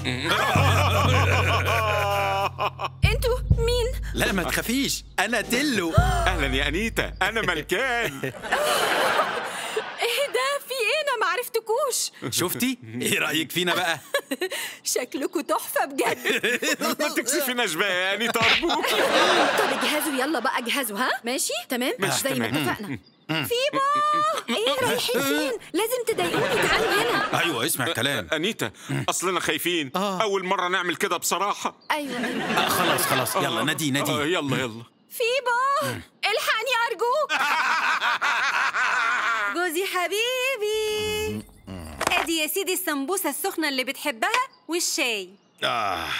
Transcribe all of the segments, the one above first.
انتوا مين لا ما تخافيش انا تلو اهلا يا انيتا انا ملكان ايه ده في ايه انا معرفتكوش شفتي ايه رايك فينا بقى شكلكوا تحفه بجد ما تكسفيناش بقى يا انيتا ارجوك طب اجهزوا يلا بقى اجهزوا ها ماشي تمام ماشي، زي ما تمام. اتفقنا فيبا ايه رايحين فين لازم تضايقوني تعالوا هنا ايوه اسمع كلام انيتا اصلنا خايفين اول مره نعمل كده بصراحه ايوه ايوه آه خلاص خلاص يلا نادي آه، نادي يلا يلا فيبا الحقني ارجوك جوزي حبيبي ادي يا سيدي السمبوسه السخنه اللي بتحبها والشاي آه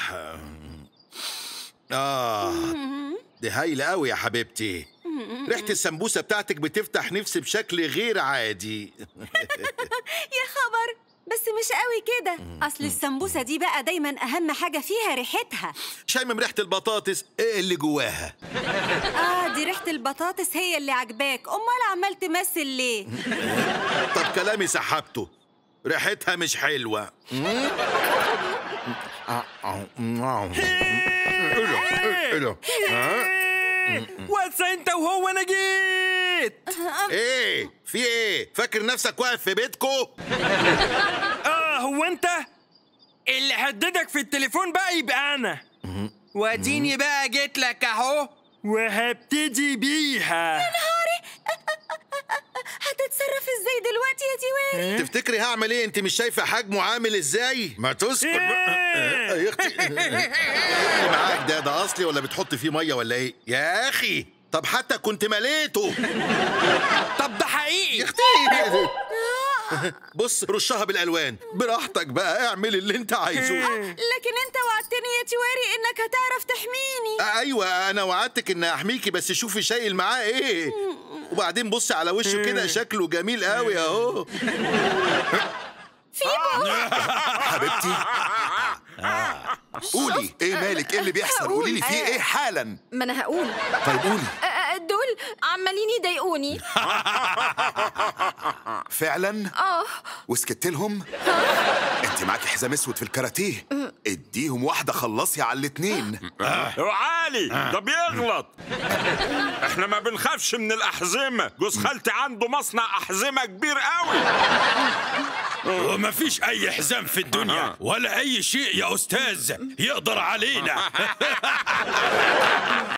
آه دي هايلة أوي يا حبيبتي ريحة السمبوسة بتاعتك بتفتح نفسي بشكل غير عادي يا خبر بس مش قوي كده اصل السمبوسه دي بقى دايما اهم حاجه فيها ريحتها شايمة ريحة البطاطس إيه اللي جواها اه دي ريحه البطاطس هي اللي عجباك امال عمال تمثل ليه طب كلامي سحبته ريحتها مش حلوة إيه ده؟ ها؟ واتس انت وهو انا جيت ايه في ايه فاكر نفسك واقف في بيتكو اه هو انت اللي هددك في التليفون بقى يبقى انا واديني بقى جيت لك اهو وهبتدي بيها هتتصرف ازاي دلوقتي يا تيواري تفتكري هعمل ايه انت مش شايفه حجمه عامل ازاي ما تسكت بقى. يا اختي اللي معاك ده ده اصلي ولا بتحط فيه ميه ولا ايه يا اخي طب حتى كنت مليته طب ده يا حقيقي اختي بص رشها بالالوان براحتك بقى اعمل اللي انت عايزه لكن انت وعدتني يا تيواري انك هتعرف تحميني ايوه انا وعدتك ان احميكي بس شوفي شايل معاه ايه وبعدين بصي على وشه كده شكله جميل قوي اهو حبيبتي قولي ايه مالك ايه اللي بيحصل قولي لي فيه ايه حالا ما انا هقول طيب قولي أ- أ- دول عمالين يضايقوني فعلا اه وسكت لهم انت معاكي حزام اسود في الكاراتيه اديهم واحده خلصي على الاتنين علي ده بيغلط احنا ما بنخافش من الاحزمه جوز خالتي عنده مصنع احزمه كبير قوي وما فيش اي حزام في الدنيا ولا اي شيء يا استاذ يقدر علينا